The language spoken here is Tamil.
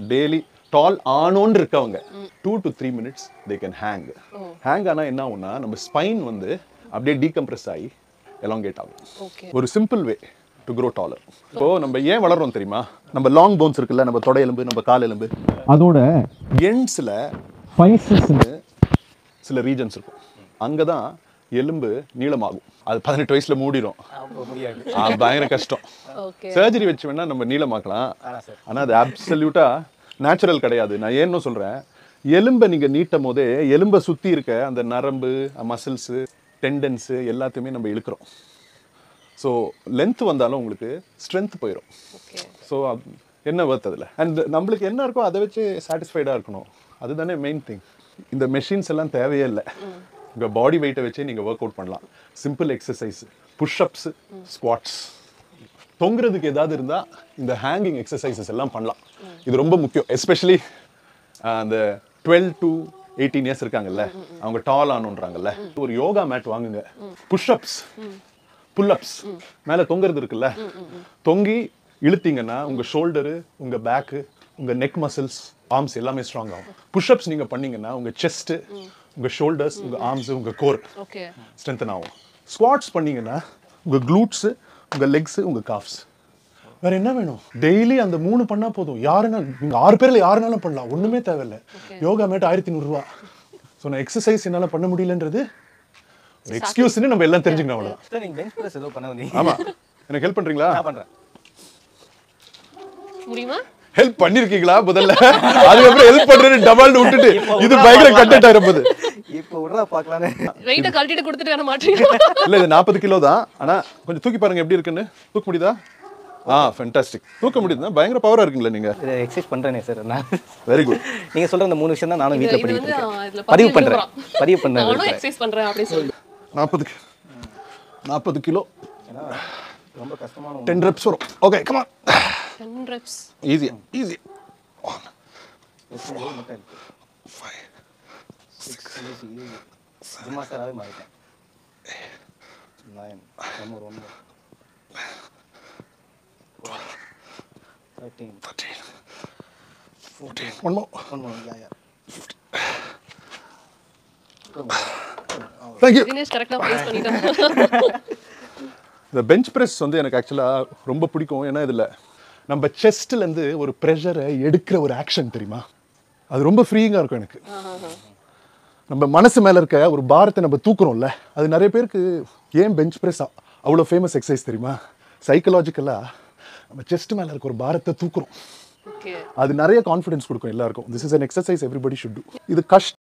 டெய்லி டால் ஆனோன்னு இருக்கவங்க two to three minutes they can hang hang ஆனால் என்ன ஆகும்னா நம்ம ஸ்பைன் வந்து அப்படியே டீகம்ப்ரெஸ் ஆகி எலாங்கேட் ஆகும் ஓகே ஒரு simple way to grow taller இப்போ நம்ம ஏன் வளர்றோம் தெரியுமா நம்ம லாங் போன்ஸ் இருக்குல்ல நம்ம தொடை எலும்பு நம்ம கால் எலும்பு அதோட எண்ட்ஸில் ஸ்பைசஸ்ன்னு சில ரீஜன்ஸ் இருக்கும் அங்கே தான் எலும்பு நீளமாகும் அது பதினெட்டு வயசுல மூடிடும் ஆ, பயங்கர கஷ்டம் ஓகே சர்ஜரி வச்சு வேணா நம்ம நீளமாக்கலாம் ஆனா அது அப்சல்யூட்டா நேச்சுரல் கிடையாது நான் ஏன்னு சொல்றேன் எலும்பை நீங்க நீட்டும் போதே எலும்பை சுத்தி இருக்க அந்த நரம்பு மசில்ஸ் டெண்டன்ஸ் எல்லாத்தையுமே நம்ம இழுக்கிறோம் ஸோ லென்த் வந்தாலும் உங்களுக்கு ஸ்ட்ரென்த் போயிடும் ஓகே ஸோ என்ன worth அதில் அண்ட் நம்மளுக்கு என்ன இருக்கோ அதை வச்சு சாட்டிஸ்ஃபைடாக இருக்கணும் அதுதானே மெயின் திங் இந்த மெஷின்ஸ் எல்லாம் தேவையே இல்லை உங்கள் பாடி வெயிட்டை வச்சு நீங்கள் ஒர்க் அவுட் பண்ணலாம் சிம்பிள் எக்ஸசைஸ் புஷ்அப்ஸ் ஸ்குவாட்ஸ் தொங்குறதுக்கு ஏதாவது இருந்தால் இந்த ஹேங்கிங் எக்ஸசைசஸ் எல்லாம் பண்ணலாம் இது ரொம்ப முக்கியம் எஸ்பெஷலி அந்த டுவெல் டு எயிட்டீன் இயர்ஸ் இருக்காங்கல்ல அவங்க டால் ஆனுன்றாங்கல்ல ஒரு யோகா மேட் வாங்குங்க புஷ்அப்ஸ் புல்அப்ஸ் மேலே தொங்குறது இருக்குல்ல தொங்கி இழுத்தீங்கன்னா உங்க ஷோல்டரு உங்க பேக்கு உங்க நெக் மசில்ஸ் ஆர்ம்ஸ் எல்லாமே ஸ்ட்ராங் ஆகும் புஷ்அப்ஸ் நீங்க பண்ணீங்கன்னா உங்க செஸ்ட் உங்க ஷோல்டர்ஸ் உங்க ஆர்ம்ஸ் உங்க கோர் ஓகே ஸ்ட்ரென்தன் ஆகும் ஸ்குவாட்ஸ் பண்ணீங்கன்னா உங்க க்ளூட்ஸ் உங்க லெக்ஸ் உங்க காஃப்ஸ் வேற என்ன வேணும் டெய்லி அந்த மூணு பண்ணா போதும் யாருன்னா நீங்க ஆறு பேர்ல யாருனாலும் பண்ணலாம் ஒண்ணுமே தேவையில்ல யோகா மேட் ஆயிரத்தி நூறுரூவா ஸோ நான் எக்ஸசைஸ் என்னால பண்ண முடியலன்றது ஒரு எக்ஸ்கியூஸ்னு நம்ம எல்லாம் தெரிஞ்சுக்கணும் அவ்வளோ சார் நீங்க பெஞ்ச் பிரஸ் ஏதோ பண்ண வந்தீங்க ஆமா எனக்கு ஹெல்ப் பண்றீங்களா நான் பண்றேன் முடியுமா ஹெல்ப் பண்ணிருக்கீங்களா முதல்ல அதுக்கப்புறம் ஹெல்ப் பண்றேன்னு டபால்னு விட்டுட்டு இது பயங்கர கண்டென்ட் ஆயிருப்பது இப்போ விட்றா பார்க்கலான்னு வெயிட்டை கழட்டிட்டு கொடுத்துட்டு வர மாட்டீங்க இல்ல இது நாற்பது கிலோ தான் ஆனா கொஞ்சம் தூக்கி பாருங்க எப்படி இருக்குன்னு தூக்க முடியுதா ஆ ஃபென்டாஸ்டிக் தூக்க முடியுதுன்னா பயங்கர பவரா இருக்குங்களா நீங்க இதை எக்ஸசைஸ் பண்றேனே சார் நான் வெரி குட் நீங்க சொல்ற அந்த மூணு விஷயம் தான் நானும் வீட்ல இது பண்ணிட்டு வந்து, இருக்கேன் ஆ, இதுல பதிவு பதிவு பண்றேன் எழுதுறான். பதிவு பண்ண நானும் எக்ஸசைஸ் பண்றேன் அப்படின்னு சொல்லி நாற்பது நாற்பது கிலோ ரொம்ப கஷ்டமான டென் ரெப்ஸ் வரும் ஓகே கமா டென் ரெப்ஸ் ஈஸி ஈஸி ஜிம்மாஸ்டராகவே மாறிட்டேன் நைன் நம்ம ஒரு ஒன்று தேர்ட்டீன் ஒன் மோ ஒன்று யா யா தேங்க்யூ தினேஷ் கரெக்டா ப்ளேஸ் பண்ணிட்டாங்க இந்த பெஞ்ச் பிரஸ் வந்து எனக்கு ஆக்சுவலாக ரொம்ப பிடிக்கும் ஏன்னா இதில் நம்ம செஸ்ட்லேருந்து ஒரு ப்ரெஷரை எடுக்கிற ஒரு ஆக்ஷன் தெரியுமா அது ரொம்ப ஃப்ரீயிங்காக இருக்கும் எனக்கு நம்ம மனசு மேலே இருக்க ஒரு பாரத்தை நம்ம தூக்குறோம்ல அது நிறைய பேருக்கு ஏன் பெஞ்ச் ப்ரெஸ் அவ்வளோ ஃபேமஸ் எக்ஸசைஸ் தெரியுமா சைக்கலாஜிக்கலாக நம்ம செஸ்ட் மேலே இருக்க ஒரு பாரத்தை தூக்குறோம் ஓகே அது நிறைய கான்ஃபிடன்ஸ் கொடுக்கும் எல்லாருக்கும் this is an exercise everybody should do இது கஷ்டம்